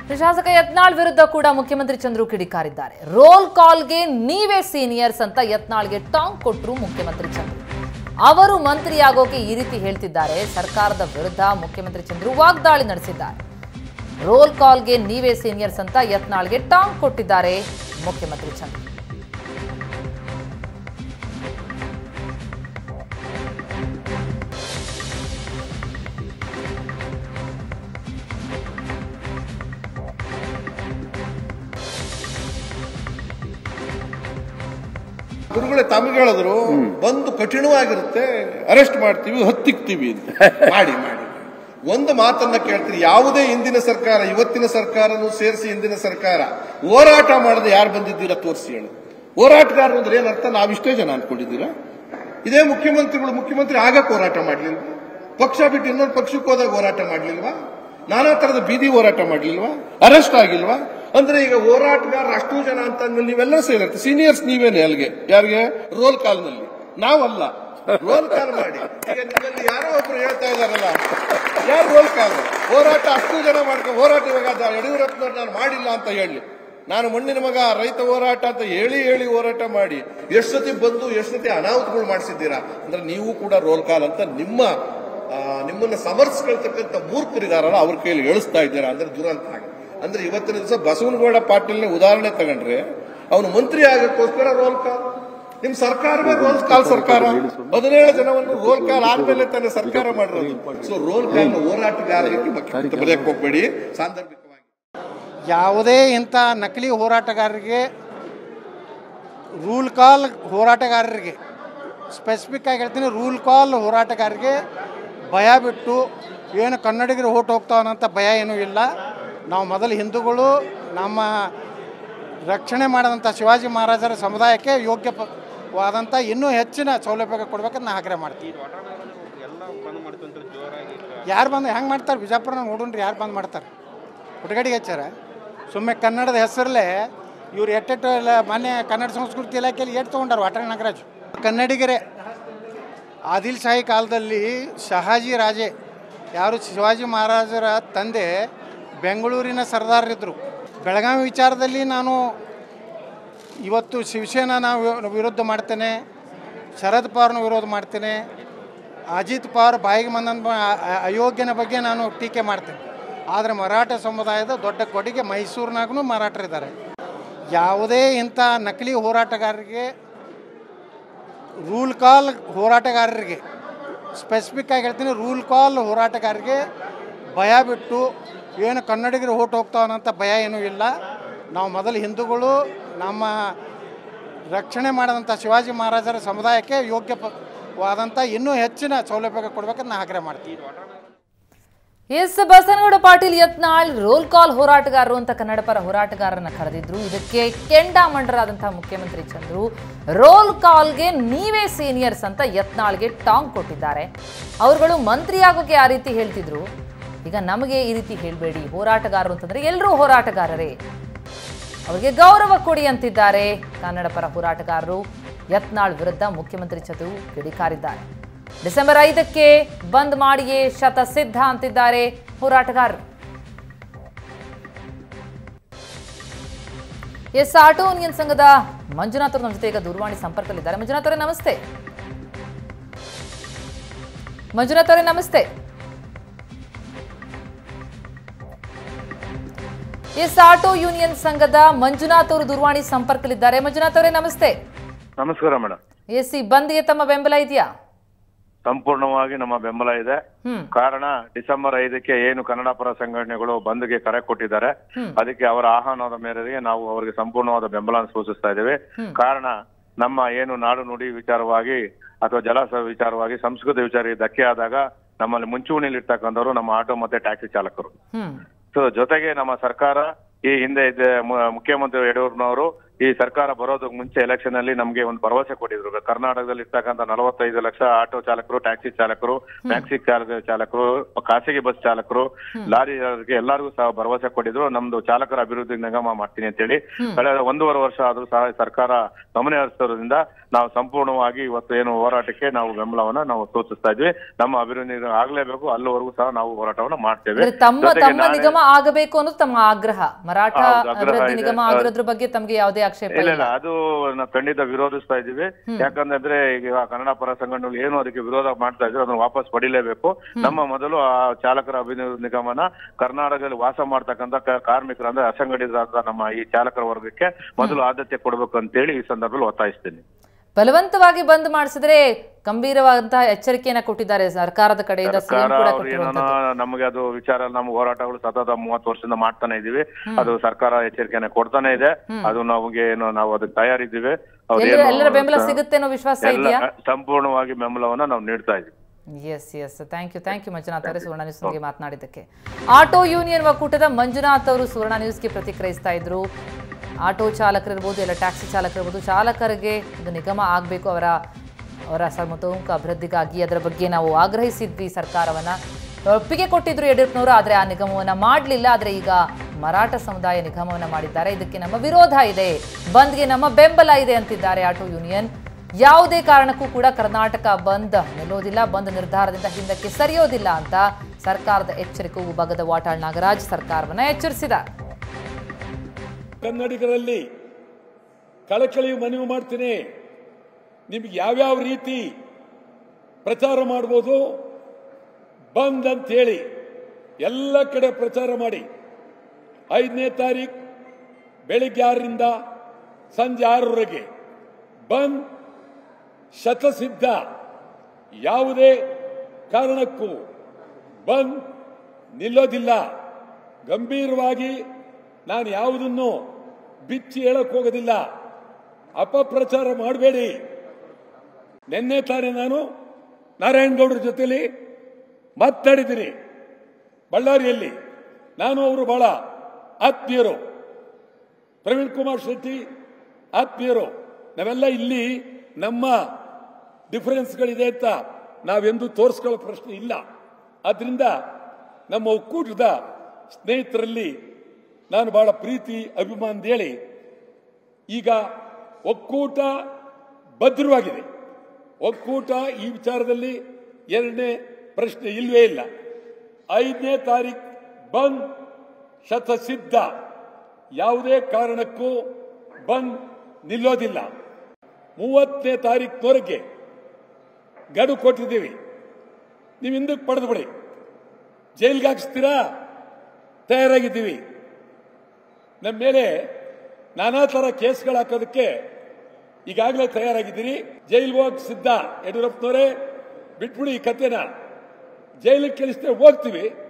ಶಾಸಕ ಯತ್ನಾಳ್ ವಿರುದ್ಧ ಕೂಡ ಮುಖ್ಯಮಂತ್ರಿ ಚಂದ್ರು ಕಿಡಿಕಾರಿದ್ದಾರೆ ರೋಲ್ ಕಾಲ್ಗೆ ನೀವೇ ಸೀನಿಯರ್ಸ್ ಅಂತ ಯತ್ನಾಳ್ಗೆ ಟಾಂಗ್ ಕೊಟ್ರು ಮುಖ್ಯಮಂತ್ರಿ ಚಂದ್ರು ಅವರು ಮಂತ್ರಿಯಾಗೋಕೆ ಈ ರೀತಿ ಹೇಳ್ತಿದ್ದಾರೆ ಸರ್ಕಾರದ ವಿರುದ್ಧ ಮುಖ್ಯಮಂತ್ರಿ ಚಂದ್ರು ವಾಗ್ದಾಳಿ ನಡೆಸಿದ್ದಾರೆ ರೋಲ್ ಕಾಲ್ಗೆ ನೀವೇ ಸೀನಿಯರ್ಸ್ ಅಂತ ಯತ್ನಾಳ್ಗೆ ಟಾಂಗ್ ಕೊಟ್ಟಿದ್ದಾರೆ ಮುಖ್ಯಮಂತ್ರಿ ಚಂದ್ರು ಗುರುಗಳೇ ತಮಗೆ ಹೇಳಿದ್ರು ಬಂದು ಕಠಿಣವಾಗಿರುತ್ತೆ ಅರೆಸ್ಟ್ ಮಾಡ್ತೀವಿ ಹತ್ತಿಕ್ತೀವಿ ಅಂತ ಮಾಡಿ ಮಾಡಿ ಒಂದು ಮಾತನ್ನ ಕೇಳ್ತೀರಿ ಯಾವುದೇ ಹಿಂದಿನ ಸರ್ಕಾರ ಇವತ್ತಿನ ಸರ್ಕಾರನೂ ಸೇರಿಸಿ ಹಿಂದಿನ ಸರ್ಕಾರ ಹೋರಾಟ ಮಾಡದೆ ಯಾರು ಬಂದಿದ್ದೀರಾ ತೋರಿಸಿ ಹೇಳು ಹೋರಾಟಗಾರರು ಅಂದ್ರೆ ಏನರ್ಥ ನಾವಿಷ್ಟೇ ಜನ ಅನ್ಕೊಂಡಿದ್ದೀರಾ ಇದೇ ಮುಖ್ಯಮಂತ್ರಿಗಳು ಮುಖ್ಯಮಂತ್ರಿ ಆಗಕ್ಕೆ ಹೋರಾಟ ಮಾಡ್ಲಿಲ್ವಾ ಪಕ್ಷ ಬಿಟ್ಟು ಇನ್ನೊಂದು ಪಕ್ಷಕ್ಕೆ ಹೋದಾಗ ಹೋರಾಟ ಮಾಡ್ಲಿಲ್ವಾ ನಾನಾ ತರದ ಬೀದಿ ಹೋರಾಟ ಮಾಡ್ಲಿಲ್ವಾ ಅರೆಸ್ಟ್ ಆಗಿಲ್ವಾ ಅಂದ್ರೆ ಈಗ ಹೋರಾಟಗಾರರು ಅಷ್ಟು ಜನ ಅಂತ ಅಂದ್ಮೇಲೆ ನೀವೆಲ್ಲ ಸೇರಿರ್ತೀವಿ ಸೀನಿಯರ್ಸ್ ನೀವೇನೆ ಅಲ್ಲಿಗೆ ಯಾರಿಗೆ ರೋಲ್ ಕಾಲ್ನಲ್ಲಿ ನಾವಲ್ಲ ರೋಲ್ ಕಾಲ್ ಮಾಡಿ ಈಗ ನಿಮ್ಮಲ್ಲಿ ಯಾರೋ ಒಬ್ರು ಹೇಳ್ತಾ ಇದಾರಲ್ಲ ಯಾರು ರೋಲ್ ಕಾಲ್ ಹೋರಾಟ ಅಷ್ಟು ಜನ ಮಾಡ್ಕೊಂಡು ಹೋರಾಟ ಇವಾಗ ಅದ ಯಡಿಯೂರಪ್ಪನವ್ರು ನಾನು ಮಾಡಿಲ್ಲ ಅಂತ ಹೇಳಿ ನಾನು ಮಣ್ಣಿನ ಮಗ ರೈತ ಹೋರಾಟ ಅಂತ ಹೇಳಿ ಹೇಳಿ ಹೋರಾಟ ಮಾಡಿ ಎಷ್ಟು ಸತಿ ಬಂದು ಎಷ್ಟು ಸತಿ ಅನಾಹುತಗಳು ಮಾಡಿಸಿದ್ದೀರಾ ಅಂದ್ರೆ ನೀವು ಕೂಡ ರೋಲ್ ಕಾಲ್ ಅಂತ ನಿಮ್ಮ ಆ, ನಿಮ್ಮನ್ನ ಸಮರ್ಸ್ಕೊಳ್ತಕ್ಕಂಥ ಮೂರ್ಖರಿದಾರಲ್ಲ ಅವ್ರ ಕೈಯಲ್ಲಿ ಹೇಳಿಸ್ತಾ ಇದ್ದೀರಾ ಅಂದ್ರೆ ದುರಂತ ಆಗಿ ಅಂದ್ರೆ ಇವತ್ತಿನ ದಿವಸ ಬಸವನಗೌಡ ಪಾಟೀಲ್ನ ಉದಾಹರಣೆ ತಗೊಂಡ್ರೆ ಅವನು ಮಂತ್ರಿ ಆಗಕ್ಕೋಸ್ಕರ ರೋಲ್ ಕಾಲ್ ನಿಮ್ ಸರ್ಕಾರವೇ ರೋಲ್ ಕಾಲ್ ಸರ್ಕಾರ ಹದಿನೇಳು ಜನವನ್ನು ರೋಲ್ ಕಾಲ್ ಆದ್ಮೇಲೆ ತಾನೇ ಸರ್ಕಾರ ಮಾಡಿರೋದು ಸೊ ರೋಲ್ ಕಾಲ್ ಹೋರಾಟಗಾರರಿಗೆ ಬಗ್ಗೆ ಬರೆಯಕ್ಕೆ ಹೋಗ್ಬೇಡಿ ಸಾಂದರ್ಭಿಕವಾಗಿ ಯಾವುದೇ ಇಂಥ ನಕಲಿ ಹೋರಾಟಗಾರರಿಗೆ ರೂಲ್ ಕಾಲ್ ಹೋರಾಟಗಾರರಿಗೆ ಸ್ಪೆಸಿಫಿಕ್ ಆಗಿ ಹೇಳ್ತೀನಿ ರೂಲ್ ಕಾಲ್ ಹೋರಾಟಗಾರರಿಗೆ ಭಯ ಬಿಟ್ಟು ಏನು ಕನ್ನಡಿಗರು ಓಟ್ ಹೋಗ್ತಾವನಂತ ಭಯ ಏನೂ ಇಲ್ಲ ನಾವು ಮೊದಲು ಹಿಂದೂಗಳು ನಮ್ಮ ರಕ್ಷಣೆ ಮಾಡಿದಂಥ ಶಿವಾಜಿ ಮಹಾರಾಜರ ಸಮುದಾಯಕ್ಕೆ ಯೋಗ್ಯವಾದಂಥ ಇನ್ನೂ ಹೆಚ್ಚಿನ ಸೌಲಭ್ಯ ಕೊಡ್ಬೇಕಂತ ನಾ ಆಗ್ರಹ ಮಾಡ್ತೀವಿ ಯಾರು ಬಂದು ಹೆಂಗೆ ಮಾಡ್ತಾರೆ ಬಿಜಾಪುರ ನೋಡೋಣ್ರಿ ಯಾರು ಬಂದ್ ಮಾಡ್ತಾರೆ ಹುಡುಗಡಿಗೆ ಹಚ್ಚಾರ ಸುಮ್ಮನೆ ಕನ್ನಡದ ಹೆಸರಲ್ಲೇ ಇವ್ರು ಎಟ್ಟೆಟ್ಟು ಎಲ್ಲ ಮೊನ್ನೆ ಕನ್ನಡ ಸಂಸ್ಕೃತಿ ಇಲಾಖೆಯಲ್ಲಿ ಎಷ್ಟು ತೊಗೊಂಡಾರ ವಾಟಾಳ್ ನಾಗರಾಜ್ ಕನ್ನಡಿಗರೇ ಆದಿಲ್ ಶಾಹಿ ಕಾಲದಲ್ಲಿ ಶಹಾಜಿ ರಾಜೆ ಯಾರು ಶಿವಾಜಿ ಮಹಾರಾಜರ ತಂದೆ ಬೆಂಗಳೂರಿನ ಸರ್ದಾರರಿದ್ದರು ಬೆಳಗಾವಿ ವಿಚಾರದಲ್ಲಿ ನಾನು ಇವತ್ತು ಶಿವಸೇನಾ ನಾವು ವಿರೋಧ ಮಾಡ್ತೇನೆ ಶರದ್ ಪವಾರ್ನ ವಿರೋಧ ಮಾಡ್ತೇನೆ ಅಜಿತ್ ಪವಾರ್ ಬಾಯಿಗೆ ಬಂದಂಥ ಅಯೋಗ್ಯನ ಬಗ್ಗೆ ನಾನು ಟೀಕೆ ಮಾಡ್ತೇನೆ ಆದರೆ ಮರಾಠ ಸಮುದಾಯದ ದೊಡ್ಡ ಕೊಡುಗೆ ಮೈಸೂರಿನಾಗೂ ಮರಾಠರಿದ್ದಾರೆ ಯಾವುದೇ ಇಂಥ ನಕಲಿ ಹೋರಾಟಗಾರರಿಗೆ ರೂಲ್ ಕಾಲ್ ಹೋರಾಟಗಾರರಿಗೆ ಸ್ಪೆಸಿಫಿಕ್ ಆಗಿ ಹೇಳ್ತೀನಿ ರೂಲ್ ಕಾಲ್ ಹೋರಾಟಗಾರರಿಗೆ ಭಯ ಬಿಟ್ಟು ಏನು ಕನ್ನಡಿಗರು ಓಟ್ ಹೋಗ್ತಾವನಂತ ಭಯ ಏನೂ ಇಲ್ಲ ನಾವು ಮೊದಲು ಹಿಂದೂಗಳು ನಮ್ಮ ರಕ್ಷಣೆ ಮಾಡಿದಂಥ ಶಿವಾಜಿ ಮಹಾರಾಜರ ಸಮುದಾಯಕ್ಕೆ ಯೋಗ್ಯವಾದಂಥ ಇನ್ನೂ ಹೆಚ್ಚಿನ ಸೌಲಭ್ಯ ಕೊಡ್ಬೇಕಂತ ನಾ ಆಗ್ರಹ ಮಾಡ್ತೀವಿ ಎಸ್ ಬಸನಗೌಡ ಪಾಟೀಲ್ ಯತ್ನಾಳ್ ರೋಲ್ ಕಾಲ್ ಹೋರಾಟಗಾರರು ಅಂತ ಕನ್ನಡ ಪರ ಹೋರಾಟಗಾರರನ್ನ ಕರೆದಿದ್ರು ಇದಕ್ಕೆ ಕೆಂಡಾಮಂಡರಾದಂತಹ ಮುಖ್ಯಮಂತ್ರಿ ಚಂದ್ರು ರೋಲ್ ಕಾಲ್ಗೆ ನೀವೇ ಸೀನಿಯರ್ಸ್ ಅಂತ ಯತ್ನಾಳ್ಗೆ ಟಾಂಗ್ ಕೊಟ್ಟಿದ್ದಾರೆ ಅವರುಗಳು ಮಂತ್ರಿ ಆಗೋಕೆ ಆ ರೀತಿ ಹೇಳ್ತಿದ್ರು ಈಗ ನಮಗೆ ಈ ರೀತಿ ಹೇಳಬೇಡಿ ಹೋರಾಟಗಾರರು ಅಂತಂದ್ರೆ ಎಲ್ಲರೂ ಹೋರಾಟಗಾರರೇ ಅವರಿಗೆ ಗೌರವ ಕೊಡಿ ಅಂತಿದ್ದಾರೆ ಕನ್ನಡ ಪರ ಹೋರಾಟಗಾರರು ಯತ್ನಾಳ್ ವಿರುದ್ಧ ಮುಖ್ಯಮಂತ್ರಿ ಚಂದ್ರು ಕಿಡಿಕಾರಿದ್ದಾರೆ ಡಿಸೆಂಬರ್ ಐದಕ್ಕೆ ಬಂದ್ ಮಾಡಿಯೇ ಶತ ಸಿದ್ಧ ಅಂತಿದ್ದಾರೆ ಹೋರಾಟಗಾರರು ಎಸ್ ಆಟೋ ಯೂನಿಯನ್ ಸಂಘದ ಮಂಜುನಾಥ್ ಅವರು ನಮ್ಮ ಜೊತೆ ಈಗ ದೂರವಾಣಿ ಸಂಪರ್ಕದಲ್ಲಿದ್ದಾರೆ ಮಂಜುನಾಥ್ ಅವರೇ ನಮಸ್ತೆ ಮಂಜುನಾಥ್ ಅವರೇ ನಮಸ್ತೆ ಎಸ್ ಆಟೋ ಯೂನಿಯನ್ ಸಂಘದ ಮಂಜುನಾಥ್ ಅವರು ದೂರವಾಣಿ ಸಂಪರ್ಕದಲ್ಲಿದ್ದಾರೆ ಮಂಜುನಾಥ್ ಅವರೇ ನಮಸ್ತೆ ನಮಸ್ಕಾರ ಮೇಡಮ್ ಎಸ್ ಈ ಬಂದ್ಗೆ ತಮ್ಮ ಬೆಂಬಲ ಇದೆಯಾ ಸಂಪೂರ್ಣವಾಗಿ ನಮ್ಮ ಬೆಂಬಲ ಇದೆ ಹ್ಮ್ ಕಾರಣ ಡಿಸೆಂಬರ್ ಐದಕ್ಕೆ ಏನು ಕನ್ನಡ ಪರ ಸಂಘಟನೆಗಳು ಬಂದ್ಗೆ ಕರೆ ಕೊಟ್ಟಿದ್ದಾರೆ ಹ್ಮ್. ಅದಕ್ಕೆ ಅವರ ಆಹ್ವಾನದ ಮೇರೆಗೆ ನಾವು ಅವರಿಗೆ ಸಂಪೂರ್ಣವಾದ ಬೆಂಬಲ ಸೂಚಿಸ್ತಾ ಇದ್ದೇವೆ ಹ್ಮ್. ಕಾರಣ ನಮ್ಮ ಏನು ನಾಡು ನುಡಿ ವಿಚಾರವಾಗಿ ಅಥವಾ ಜಲಾಶಯ ವಿಚಾರವಾಗಿ ಸಂಸ್ಕೃತಿ ವಿಚಾರ ಧಕ್ಕೆ ಆದಾಗ ನಮ್ಮಲ್ಲಿ ಮುಂಚೂಣಿಯಲ್ಲಿ ಇರ್ತಕ್ಕಂಥವ್ರು ನಮ್ಮ ಆಟೋ ಮತ್ತೆ ಟ್ಯಾಕ್ಸಿ ಚಾಲಕರು ಹ್ಮ್ ಸೊ ಜೊತೆಗೆ ನಮ್ಮ ಸರ್ಕಾರ ಈ ಹಿಂದೆ ಇದ್ದ ಮು- ಮುಖ್ಯಮಂತ್ರಿ ಯಡಿಯೂರಪ್ಪನವರು ಈ ಸರ್ಕಾರ ಬರೋದಕ್ಕೆ ಮುಂಚೆ ಎಲೆಕ್ಷನ್ ಅಲ್ಲಿ ನಮ್ಗೆ ಒಂದು ಭರವಸೆ ಕೊಟ್ಟಿದ್ರು ಕರ್ನಾಟಕದಲ್ಲಿ ಇರ್ತಕ್ಕಂಥ ನಲವತ್ತೈದು ಲಕ್ಷ ಆಟೋ ಚಾಲಕರು ಟ್ಯಾಕ್ಸಿ ಚಾಲಕರು ಟ್ಯಾಕ್ಸಿ ಚಾಲಕ ಚಾಲಕರು ಖಾಸಗಿ ಬಸ್ ಚಾಲಕರು ಲಾರಿ ಚಾಲಕರಿಗೆ ಎಲ್ಲರಿಗೂ ಸಹ ಭರವಸೆ ಕೊಟ್ಟಿದ್ರು ನಮ್ದು ಚಾಲಕರ ಅಭಿವೃದ್ಧಿ ನಿಗಮ ಮಾಡ್ತೀನಿ ಅಂತೇಳಿ ಕಳೆದ ಒಂದೂವರೆ ವರ್ಷ ಆದ್ರೂ ಸಹ ಸರ್ಕಾರ ಗಮನ ಹರಿಸೋದ್ರಿಂದ ನಾವು ಸಂಪೂರ್ಣವಾಗಿ ಇವತ್ತು ಏನು ಹೋರಾಟಕ್ಕೆ ನಾವು ಬೆಂಬಲವನ್ನ ನಾವು ಸೂಚಿಸ್ತಾ ಇದ್ವಿ ನಮ್ಮ ಅಭಿವೃದ್ಧಿ ನಿಗಮ ಆಗ್ಲೇಬೇಕು ಅಲ್ಲಿವರೆಗೂ ಸಹ ನಾವು ಹೋರಾಟವನ್ನ ಮಾಡ್ತೇವೆ ಅಂದ್ರೆ ತಮ್ಮ ಜೊತೆಗೆ ತಮ್ಮ ನಾನೇ- ನಿಗಮ ಆಗಬೇಕು ಅನ್ನೋದು ತಮ್ಮ ಆಗ್ರಹ ಮರಾಠ ಹೌದು, ಆಗ್ರಹ ಅಭಿವೃದ್ಧಿ ಇದೆ. ನಿಗಮ ಆಗಿರೋದ್ರ ಬಗ್ಗೆ ತಮ್ಗೆ ಯಾವುದೇ ಆಕ್ಷೇಪ ಇಲ್ಲ ಇಲ್ಲ ಇಲ್ಲ ಅದು ನಾವು ಖಂಡಿತ ವಿರೋಧಿಸ್ತಾ ಇದ್ದೀವಿ ಯಾಕಂದ್ರೆ ಈಗ ಕನ್ನಡ ಪರ ಸಂಘಟನೆಗಳು ಏನು ಅದಕ್ಕೆ ವಿರೋಧ ಮಾಡ್ತಾ ಇದ್ರು ಅದನ್ನ ವಾಪಸ್ ಪಡಿಲೇಬೇಕು ನಮ್ಮ ಮೊದಲು ಆ ಚಾಲಕರ ಅಭಿವೃದ್ಧಿ ನಿಗಮನ ಕರ್ನಾಟಕದಲ್ಲಿ ವಾಸ ಮಾಡ್ತಕ್ಕಂಥ ಕ- ಕಾರ್ಮಿಕರು ಅಂದ್ರೆ ಅಸಂಘಟಿತ ನಮ್ಮ ಈ ಚಾಲಕರ ವರ್ಗಕ್ಕೆ ಮೊದಲು ಆದ್ಯತೆ ಕೊಡಬೇಕು ಅಂತೇಳಿ ಈ ಸಂದರ್ಭದಲ್ಲಿ ಒತ್ತಾಯಿಸ್ತೀನಿ ಬಲವಂತವಾಗಿ ಬಂದ್ ಮಾಡಿಸಿದ್ರೆ ಗಂಭೀರವಾದಂತಹ ಎಚ್ಚರಿಕೆಯನ್ನ ಕೊಟ್ಟಿದ್ದಾರೆ ಸರ್ಕಾರದ ಕಡೆಯಿಂದ ಸಿಎಂ ಸರ್ಕಾರ ಕೂಡ ಅವ್ರು ಏನೋ ಕೊಟ್ಟಿರುವಂತದ್ದು ನಮಗೆ ಅದು ವಿಚಾರ ನಮ್ಮ ಹೋರಾಟಗಳು ಸತತ ಮೂವತ್ತು ವರ್ಷದಿಂದ ಮಾಡ್ತಾನೆ ಇದೀವಿ ಅದು ಸರ್ಕಾರ ಎಚ್ಚರಿಕೆನ ಕೊಡ್ತಾನೆ ಇದೆ ಅದು ನಮಗೆ ಏನು ನಾವು ಅದಕ್ಕೆ ತಯಾರಿದ್ದೀವಿ ಅವ್ರು ಎಲ್ಲರ ಏನು ಎಲ್ಲರ ಬೆಂಬಲ ಸಿಗುತ್ತೆ ಅನ್ನೋ ವಿಶ್ವಾಸ ಎಲ್ಲ ಇದೆಯಾ ಸಂಪೂರ್ಣವಾಗಿ ಬೆಂಬಲವನ್ನ ನಾವು ನೀಡ್ತಾ ಇದ್ದೀವಿ yes yes thank you thank you Manjunath ಅವರೇ ಸುವರ್ಣ ನ್ಯೂಸ್ಗೆ ಮಾತನಾಡಿದ್ದಕ್ಕೆ ಆಟೋ ಯೂನಿಯನ್ ಒಕ್ಕೂಟದ ಮಂಜುನಾಥ್ ಅವರು ಸುವರ್ಣ ನ್ಯೂಸ್ಗೆ ಪ್ರತಿಕ್ರಿಯಿಸ್ತಾ ಇದ್ರು ಆಟೋ ಚಾಲಕರಿರ್ಬೋದು ಇಲ್ಲ ಟ್ಯಾಕ್ಸಿ ಚಾಲಕರಿರ್ಬೋದು ಚಾಲಕರಿಗೆ ಒಂದು ನಿಗಮ ಆಗಬೇಕು ಅವರ ಅವರ ಸರ್ಮತೋಮುಖ ಅಭಿವೃದ್ಧಿಗಾಗಿ ಅದರ ಬಗ್ಗೆ ನಾವು ಆಗ್ರಹಿಸಿದ್ವಿ ಸರ್ಕಾರವನ್ನ ಒಪ್ಪಿಗೆ ಕೊಟ್ಟಿದ್ರು ಯಡಿಯೂರಪ್ಪನವರು ಆದರೆ ಆ ನಿಗಮವನ್ನ ಮಾಡಲಿಲ್ಲ ಆದರೆ ಈಗ ಮರಾಠ ಸಮುದಾಯ ನಿಗಮವನ್ನ ಮಾಡಿದ್ದಾರೆ ಇದಕ್ಕೆ ನಮ್ಮ ವಿರೋಧ ಇದೆ ಬಂದ್ಗೆ ನಮ್ಮ ಬೆಂಬಲ ಇದೆ ಅಂತಿದ್ದಾರೆ ಆಟೋ ಯೂನಿಯನ್ ಯಾವುದೇ ಕಾರಣಕ್ಕೂ ಕೂಡ ಕರ್ನಾಟಕ ಬಂದ್ ನಿಲ್ಲೋದಿಲ್ಲ ಬಂದ್ ನಿರ್ಧಾರದಿಂದ ಹಿಂದಕ್ಕೆ ಸರಿಯೋದಿಲ್ಲ ಅಂತ ಸರ್ಕಾರದ ಎಚ್ಚರಿಕೆ ವಿಭಾಗದ ವಾಟಾಳ್ ನಾಗರಾಜ್ ಸರ್ಕಾರವನ್ನ ಎಚ್ಚರಿಸಿದ್ದಾರೆ ಕನ್ನಡಿಗರಲ್ಲಿ ಕಳಕಳಿ ಮನವಿ ಮಾಡ್ತೀನಿ ನಿಮ್ಗೆ ಯಾವ್ಯಾವ ರೀತಿ ಪ್ರಚಾರ ಮಾಡ್ಬೋದು ಬಂದ್ ಅಂತ ಹೇಳಿ ಎಲ್ಲ ಕಡೆ ಪ್ರಚಾರ ಮಾಡಿ ಐದನೇ ತಾರೀಕು ಬೆಳಿಗ್ಗೆ ಆರರಿಂದ ಸಂಜೆ ಆರರವರೆಗೆ ಬಂದ್ ಶತಸಿದ್ಧ ಯಾವುದೇ ಕಾರಣಕ್ಕೂ ಬಂದ್ ನಿಲ್ಲೋದಿಲ್ಲ ಗಂಭೀರವಾಗಿ ನಾನು ಯಾವುದನ್ನು ಬಿಚ್ಚಿ ಹೇಳಕ್ ಹೋಗೋದಿಲ್ಲ ಅಪಪ್ರಚಾರ ಮಾಡಬೇಡಿ ನಿನ್ನೆ ತಾನೇ ನಾನು ನಾರಾಯಣಗೌಡರ ಜೊತೆಲಿ ಮಾತಾಡಿದ್ದೀನಿ ಬಳ್ಳಾರಿಯಲ್ಲಿ ನಾನು ಅವರು ಬಹಳ ಆತ್ಮೀಯರು ಪ್ರವೀಣ್ ಕುಮಾರ್ ಶೆಟ್ಟಿ ಆತ್ಮೀಯರು ನಾವೆಲ್ಲ ಇಲ್ಲಿ ನಮ್ಮ ಡಿಫರೆನ್ಸ್ಗಳಿದೆ ಅಂತ ನಾವೆಂದೂ ತೋರಿಸ್ಕೊಳ್ಳೋ ಪ್ರಶ್ನೆ ಇಲ್ಲ ಆದ್ರಿಂದ ನಮ್ಮ ಒಕ್ಕೂಟದ ಸ್ನೇಹಿತರಲ್ಲಿ ನಾನು ಬಹಳ ಪ್ರೀತಿ ಅಭಿಮಾನ ಹೇಳಿ ಈಗ ಒಕ್ಕೂಟ ಭದ್ರವಾಗಿದೆ ಒಕ್ಕೂಟ ಈ ವಿಚಾರದಲ್ಲಿ ಎರಡನೇ ಪ್ರಶ್ನೆ ಇಲ್ವೇ ಇಲ್ಲ ಐದನೇ ತಾರೀಕು ಬಂದ್ ಶತಸಿದ್ಧ ಯಾವುದೇ ಕಾರಣಕ್ಕೂ ಬಂದ್ ನಿಲ್ಲೋದಿಲ್ಲ ಮೂವತ್ತನೇ ತಾರೀಕಿನವರೆಗೆ ಗಡುವು ಕೊಟ್ಟಿದ್ದೀವಿ ನೀವು ಹಿಂದಕ್ಕೆ ಪಡೆದು ಬಿಡಿ ಜೈಲ್ಗೆ ಹಾಕಿಸ್ತೀರಾ ತಯಾರಾಗಿದ್ದೀವಿ ನಮ್ಮ ಮೇಲೆ ನಾನಾ ಥರ ಕೇಸ್ಗಳು ಹಾಕೋದಕ್ಕೆ ಈಗಾಗಲೇ ತಯಾರಾಗಿದ್ದೀರಿ ಜೈಲ್ಗೆ ಹೋಗಿ ಸಿದ್ಧ ಯಡಿಯೂರಪ್ಪನವರೇ ಬಿಟ್ಬಿಡಿ ಈ ಕತೆನ ಜೈಲಿಗೆ ಕಳಿಸ್ತೇವೆ ಹೋಗ್ತೀವಿ